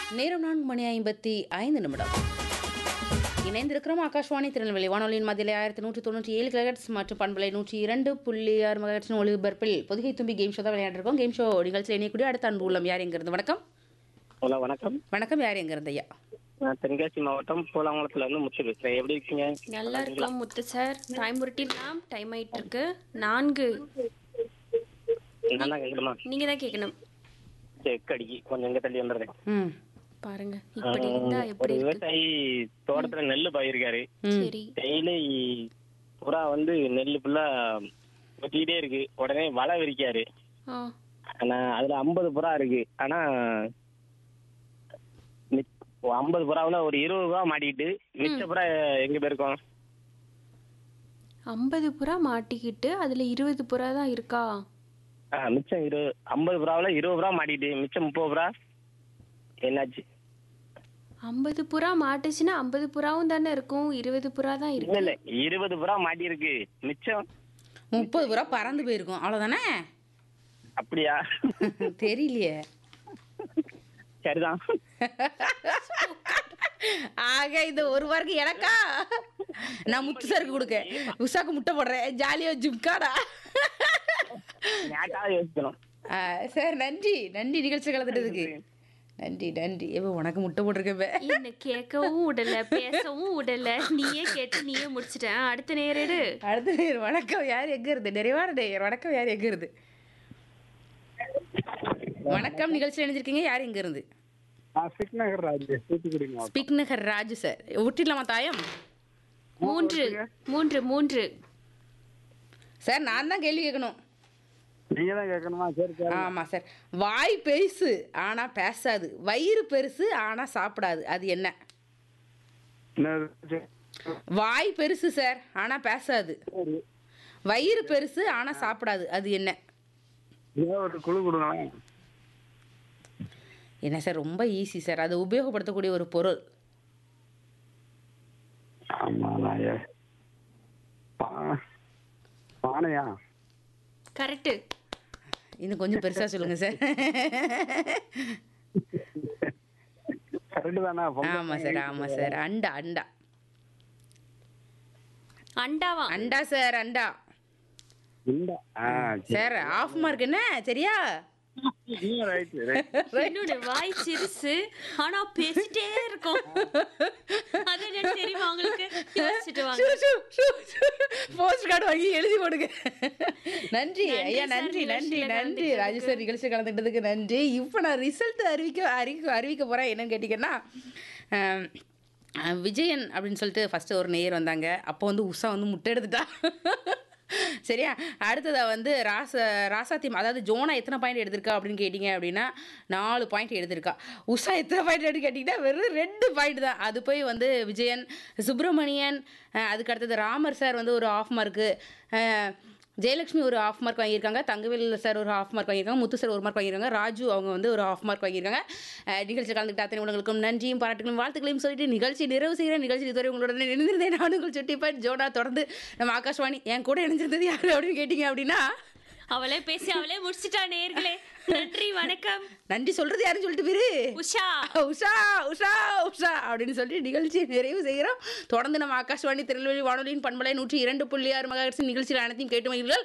நேரம் நான்கு மணி ஐம்பத்தி ஐந்து நிமிடம் இணைந்திருக்கிறோம் ஆகாஷ்வாணி திருநெல்வேலி வானொலியின் மத்தியிலே ஆயிரத்தி நூற்றி தொண்ணூற்றி ஏழு கிலகட்ஸ் மற்றும் பண்பலை நூற்றி இரண்டு புள்ளி ஆறு மகட்ஸின் ஒளிபரப்பில் பொதுகை தும்பி கேம் ஷோ தான் விளையாண்டுருக்கோம் கேம் ஷோ நிகழ்ச்சியில் இணையக்கூடிய அடுத்த அன்பு உள்ளம் யார் எங்கிறது வணக்கம் ஹலோ வணக்கம் வணக்கம் யார் எங்கிறது ஐயா நான் தென்காசி மாவட்டம் பூலாங்குளத்துல இருந்து முத்து பேசுறேன் எப்படி இருக்கீங்க நல்லா இருக்கோம் முத்து சார் டைம் உருட்டிடலாம் டைம் ஆயிட்டு இருக்கு நான்கு நான் தான் கேட்கணுமா நீங்க தான் கேட்கணும் செக் அடிக்கி கொஞ்சம் இங்க தள்ளி வந்துடுறேன் ம் பாருங்க இப்படி இருந்தா ஒரு எப்படி இருக்கு விவசாயி தோட்டத்துல நெல்லு பயிர்க்காரு சரி டெய்லி புறா வந்து நெல்லு ஃபுல்லா கொத்திக்கிட்டே இருக்கு உடனே வலை விரிக்காரு ஆ ஆனா அதுல ஐம்பது புறா இருக்கு ஆனா ஐம்பது புறாவுல ஒரு இருபது புறா மாட்டிக்கிட்டு மிச்ச புறா எங்க போயிருக்கோம் ஐம்பது புறா மாட்டிக்கிட்டு அதுல இருபது புறா தான் இருக்கா ஆ, மிச்சம் இரு ஐம்பது புறாவுல இருபது புறா மாட்டிக்கிட்டு மிச்சம் முப்பது புறா என்னாச்சு ஐம்பது புறா மாட்டுச்சுன்னா ஐம்பது புறாவும் தானே இருக்கும் இருபது புறா தான் இல்ல இருக்கு இல்ல இருபது புறா மாட்டியிருக்கு மிச்சம் முப்பது புறா பறந்து போயிருக்கும் அவ்வளோதானே அப்படியா தெரியலையே சரிதான் ஆக இந்த ஒரு வாருக்கு எனக்கா நான் முத்து சருக்கு கொடுக்க உஷாக்கு முட்டை போடுறேன் ஜாலியா ஜிம்காடா யாருக்காவது யோசிக்கணும் ஆ, சார் நன்றி நன்றி நிகழ்ச்சி கலந்துட்டதுக்கு நன்றி நன்றி எப்போ உனக்கு முட்டை போட்டிருக்கேன் என்ன கேட்கவும் விடல பேசவும் விடல நீயே கேட்டு நீயே முடிச்சிட்டேன் அடுத்த நேரடு அடுத்த நேர் வணக்கம் யார் எங்க இருந்து நிறைவான நேயர் வணக்கம் யார் எங்க இருந்து வணக்கம் நிகழ்ச்சியில் இணைஞ்சிருக்கீங்க யார் எங்க இருந்து சிக் நகர் ராஜ் தூத்துக்குடி மாவட்டம் ஸ்பிக் நகர் ராஜு சார் ஒட்டிடலாமா தாயம் மூன்று மூன்று மூன்று சார் நான் தான் கேள்வி கேட்கணும் நீங்க தான் கேட்கணுமா சரி சரி ஆமா சார் வாய் பெருசு ஆனா பேசாது வயிறு பெருசு ஆனா சாப்பிடாது அது என்ன என்னது? சரி. வாய் பெருசு சார் ஆனா பேசாது சரி. வயிறு பெருசு ஆனா சாப்பிடாது அது என்ன ஏதோ ஒரு குழு கொடுங்களேன் என்ன சார் ரொம்ப ஈஸி சார் அதை உபயோகப்படுத்தக்கூடிய ஒரு பொருள் ஆமா நான் ஏ- பா- பானையா கரெக்டு இன்னும் கொஞ்சம் பெருசா சொல்லுங்க சார் கரெக்டு தானே பொங்கல் ஆமா சார் ஆமா சார் அண்டா அண்டா அண்டாவா அண்டா சார் அண்டா இந்த ஆ சரி. சார் ஆஃப் மார்க் என்ன சரியா நீங்க ரைட் ரைட் என்னோட வாய் சிறுசு ஆனா பேசிட்டே இருக்கும் அது என்ன தெரியுமா உங்களுக்கு யோசிச்சுட்டு வாங்க போஸ்ட் கார்டு வாங்கி எழுதி போடுங்க நன்றி நன்றி ஐயா சார், நன்றி நன்றி நிகழ்ச்சியில நன்றி கலந்துக்கிட்டதுக்கு. ராஜேஸ்வர் நிகழ்ச்சி கலந்துக்கிட்டதுக்கு நன்றி இப்போ நான் ரிசல்ட் அறிவிக்க அறிவிக்க அறிவிக்க போகிறேன் என்னன்னு கேட்டிங்கன்னா ஆம், ஆ, விஜயன் அப்படின்னு சொல்லிட்டு ஃபஸ்ட்டு ஒரு நேயர் வந்தாங்க அப்போ வந்து உஷா வந்து முட்டை எடுத்துட்டா சரியா அடுத்ததா வந்து ராச ராசாத்தி அதாவது ஜோனா எத்தனை பாயிண்ட் எடுத்திருக்கா அப்படின்னு கேட்டிங்க அப்படின்னா நாலு பாயிண்ட் எடுத்திருக்கா உஷா எத்தனை பாயிண்ட் எடுத்து கேட்டிங்கன்னா வெறும் ரெண்டு பாயிண்ட் தான் அது போய் வந்து விஜயன் சுப்பிரமணியன் அஹ் அதுக்கு அடுத்தது ராமர் சார் வந்து ஒரு ஆஃப் மார்க்கு ஜெயலட்சுமி ஒரு ஆஃப் மார்க் வாங்கியிருக்காங்க தங்கவேல் சார் ஒரு ஆஃப் மார்க் வாங்கியிருக்காங்க முத்து சார் ஒரு மார்க் வாங்கியிருக்காங்க ராஜு அவங்க வந்து ஒரு ஆஃப் மார்க் வாங்கியிருக்காங்க அஹ் நிகழ்ச்சியில் கலந்துக்கிட்ட அத்தனை உங்களுக்கும் நன்றியும் பாராட்டுகளும் வாழ்த்துக்களையும் சொல்லிட்டு நிகழ்ச்சி நிறைவு செய்கிற நிகழ்ச்சி இதுவரை உங்களுடன் இணைந்திருந்தேன் நான் உங்கள் சுட்டிப்பாட் ஜோனா தொடர்ந்து நம்ம ஆகாஷ்வாணி என் கூட இணைஞ்சிருந்தது யார் அப்படின்னு கேட்டிங்க அப்படின்னா அவளே பேசி அவளே முடிச்சிட்டா நேர்களே நன்றி வணக்கம் நன்றி சொல்றது யாருன்னு சொல்லிட்டு பேரு உஷா உஷா உஷா உஷா அப்படின்னு சொல்லி நிகழ்ச்சியை நிறைவு செய்கிறோம் தொடர்ந்து நம்ம ஆகாஷ்வாணி திருநெல்வேலி வானொலியின் பண்பலை நூற்றி இரண்டு புள்ளி ஆறு மகாட்சி நிகழ்ச்சியில் அனைத்தையும் கேட்டு மகிழ்கள்